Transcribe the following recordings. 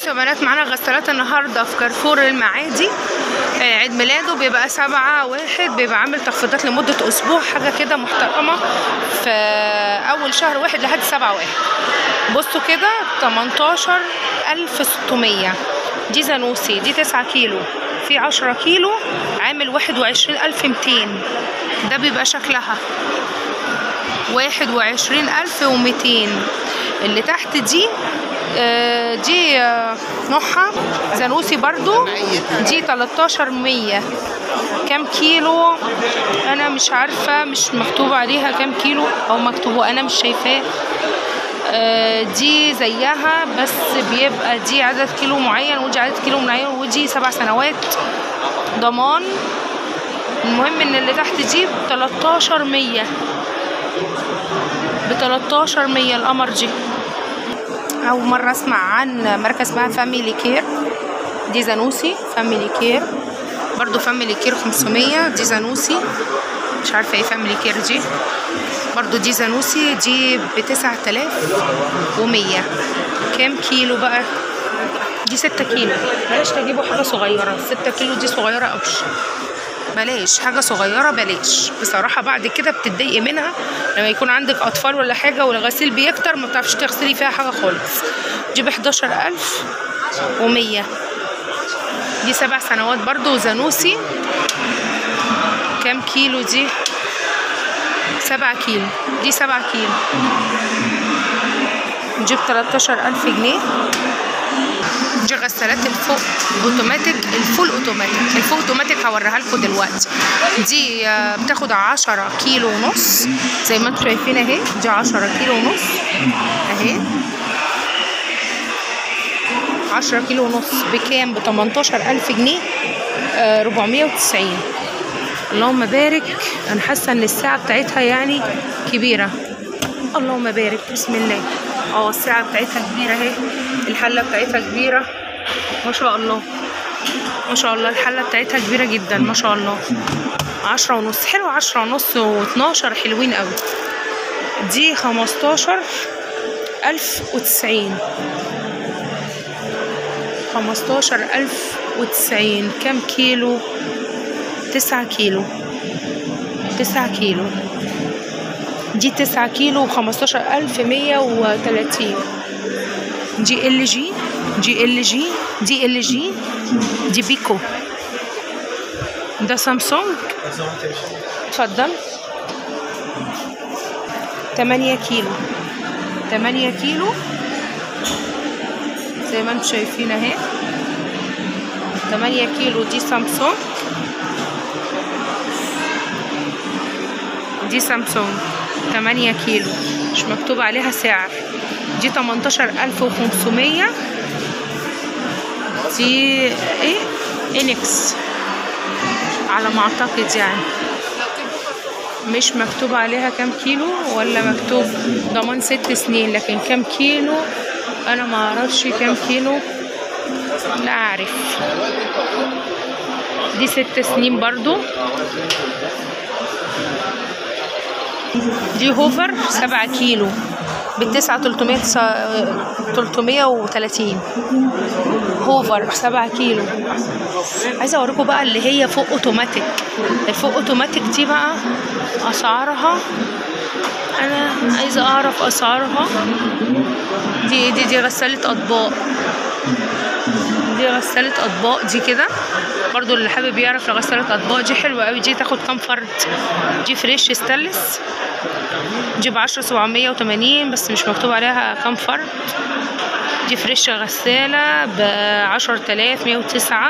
بصوا يا بنات معانا غسالات النهارده في كارفور المعادي آه، عيد ميلاده بيبقى سبعة واحد بيبقى عامل تخفيضات لمدة أسبوع حاجة كده محترمة في أول شهر واحد لحد سبعة واحد بصوا كده 18600 دي زانوسي دي 9 كيلو في 10 كيلو عامل 21200 ده بيبقى شكلها 21200 اللي تحت دي آه، دي آه، نوعها زانوسي برضو دي 13100 كام كيلو انا مش عارفه مش مكتوب عليها كام كيلو او مكتوب انا مش شايفاه آه، دي زيها بس بيبقى دي عدد كيلو معين ودي عدد كيلو معين ودي سبع سنوات ضمان المهم ان اللي تحت دي ب 13100 ب 13100 القمر دي أول مرة أسمع عن ماركة اسمها فاميلي كير دي زانوسي فاميلي كير برضو فاميلي كير 500 دي زانوسي مش عارفة ايه فاميلي كير دي برضو دي زانوسي دي بتسعة آلاف ومية كام كيلو بقى دي ستة كيلو بلاش تجيبوا حاجة صغيرة ستة كيلو دي صغيرة أوش بلاش حاجة صغيرة بلاش بصراحة بعد كده بتتضايقي منها لما يكون عندك أطفال ولا حاجة والغسيل بيكتر ما بتعرفش تغسلي فيها حاجة خالص دي بحداشر ألف ومية دي سبع سنوات برضو زانوسي كام كيلو دي سبعة كيلو دي سبعة كيلو دي بتلاتاشر ألف جنيه دي غسالات الفوق اوتوماتيك الفول اوتوماتيك الفول اوتوماتيك هوريها لكم دلوقتي دي آه، بتاخد عشرة كيلو ونص زي ما انتم شايفين اهي دي عشرة كيلو ونص اهي عشرة كيلو ونص بكام ب 18000 جنيه آه 490 اللهم بارك انا حاسه ان الساعه بتاعتها يعني كبيره اللهم بارك بسم الله اه الساعه بتاعتها كبيره اهي الحله بتاعتها كبيره ما شاء الله ما شاء الله الحله بتاعتها كبيره جدا ما شاء الله عشرة ونص حلو عشرة ونص واتناشر حلوين قوي دي خمستاشر ألف وتسعين خمستاشر ألف وتسعين كام كيلو تسعة كيلو تسعة كيلو دي تسعة كيلو وخمستاشر ألف مية وتلاتين دي ال جي دي ال جي دي ال جي دي بيكو ده سامسونج اتفضل تمانية كيلو تمانية كيلو زي ما انتم شايفين اهي تمانية كيلو دي سامسونج دي سامسونج تمانية كيلو مش مكتوب عليها سعر دي تمنتاشر ألف وخمسمية دي ايه انكس على ما اعتقد يعني مش مكتوب عليها كام كيلو ولا مكتوب ضمان ست سنين لكن كام كيلو انا ما اعرفش كام كيلو لا اعرف دي ست سنين برضو دي هوفر سبعة كيلو بالتسعة تلتمية تلتمية وتلاتين هوفر سبعة كيلو عايزة اوريكم بقى اللي هي فوق اوتوماتيك الفوق اوتوماتيك دي بقى اسعارها انا عايزة اعرف اسعارها دي دي دي غسالة اطباق دي غسالة اطباق دي كده برضو اللي حابب يعرف غسالة اطباق دي حلوة قوي دي تاخد كام فرد دي فريش ستانلس دي بعشرة سبعمية وتمانين بس مش مكتوب عليها كام فرد دي فريش غسالة بعشرة آلاف مية وتسعة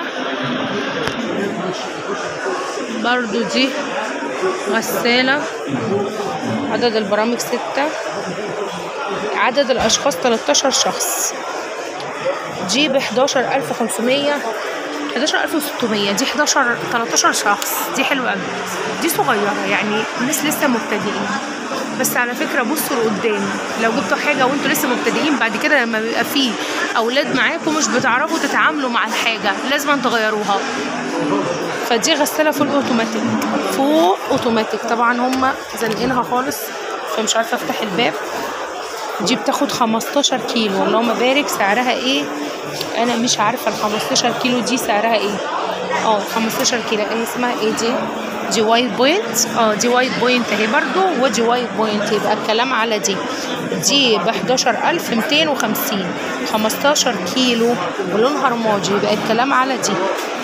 برضو دي غسالة عدد البرامج ستة عدد الأشخاص 13 شخص دي ب 11500 11600 دي 11 13 شخص دي حلوة قوي دي صغيرة يعني الناس لسه مبتدئين بس على فكرة بصوا لقدام لو جبتوا حاجة وانتوا لسه مبتدئين بعد كده لما بيبقى فيه أولاد معاكم مش بتعرفوا تتعاملوا مع الحاجة لازم تغيروها فدي غسالة فوق اوتوماتيك فوق اوتوماتيك طبعا هم زنقينها خالص فمش عارفة افتح الباب دي بتاخد 15 كيلو اللهم بارك سعرها ايه انا مش عارفه ال 15 كيلو دي سعرها ايه اه 15 كيلو ايه اسمها ايه دي دي وايت بوينت اه دي وايت بوينت اهي برضو ودي وايت بوينت يبقى الكلام على دي دي ب 11250 15 كيلو ولونها رمادي يبقى الكلام على دي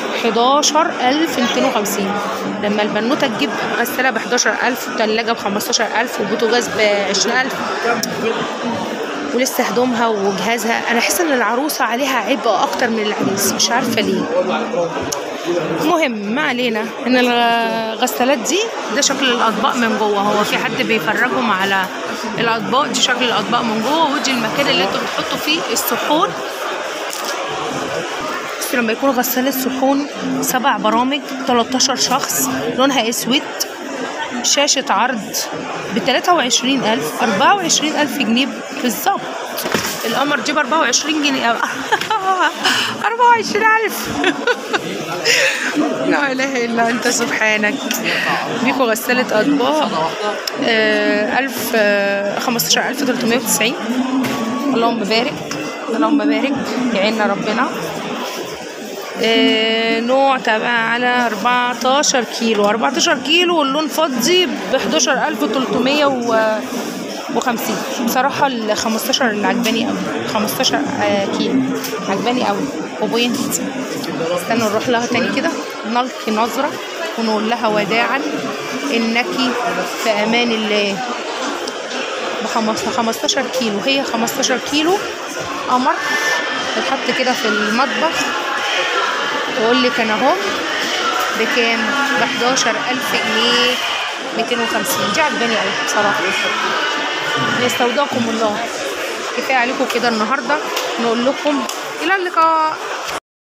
11250 لما البنوته تجيب غساله ب 11000 وثلاجه ب 15000 وبوتاجاز ب 20000 ولسه هدومها وجهازها انا احس ان العروسه عليها عبء اكتر من العريس مش عارفه ليه المهم ما علينا ان الغسالات دي ده شكل الاطباق من جوه هو في حد بيفرجهم على الاطباق دي شكل الاطباق من جوه ودي المكان اللي انتوا بتحطوا فيه الصحون بس لما يكون غسالة صحون سبع برامج 13 شخص لونها اسود شاشة عرض ب 23000 24000 جنيه بالظبط القمر دي ب 24 جنيه 24000 لا اله الا انت سبحانك بيكو غسالة اطباق آه، 1000 آه، 15390 اللهم بارك اللهم بارك يعيننا ربنا آه، نوع تبع على 14 كيلو 14 كيلو واللون فضي ب 11350 بصراحة ال 15 اللي عجباني قوي 15 آه، كيلو عجباني قوي وبوينت استنوا نروح لها تاني كده نلقي نظرة ونقول لها وداعا انك في امان الله ب 15 كيلو هي 15 كيلو قمر بتحط كده في المطبخ تقول لك انا اهو بكام ب 11000 جنيه 250 دي عجباني قوي بصراحه يستودعكم الله كفايه عليكم كده النهارده نقول لكم الى اللقاء